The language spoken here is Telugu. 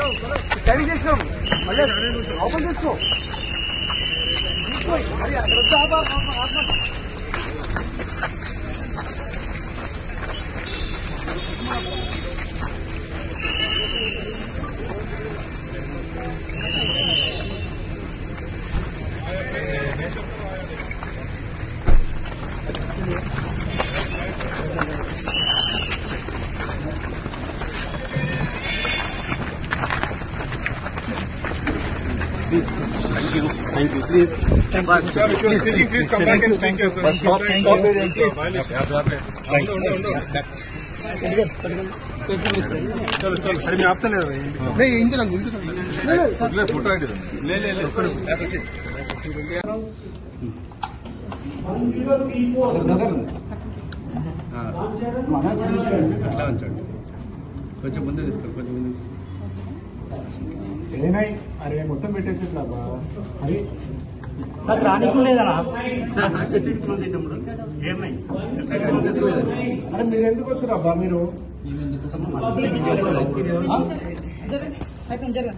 స్టడీ చేసినాం మళ్ళీ ఓపెన్ చేసుకో తీసుకో. మరి అక్కడ వద్దు, ఆపు, ఆపు, ఆపు, ఆపు. Please come back and thank you, sir. Stop, stop. नहीं, इनके लग इनके लग ఫోటో ఐడి అట్లా ఉంచండి కొంచెం ముందే తీసుకోండి కొంచెం ముందే తీసుకోండి ఏనాయి అరే మొత్తం పెట్టేసి ఇట్లా బా. అరే నాకు రానికుండేదనా నాకు అనిపిస్తలేదండి అరే మీరు ఎందుకు వచ్చారు అబ్బా మీరు అయిపోయింది జరగండి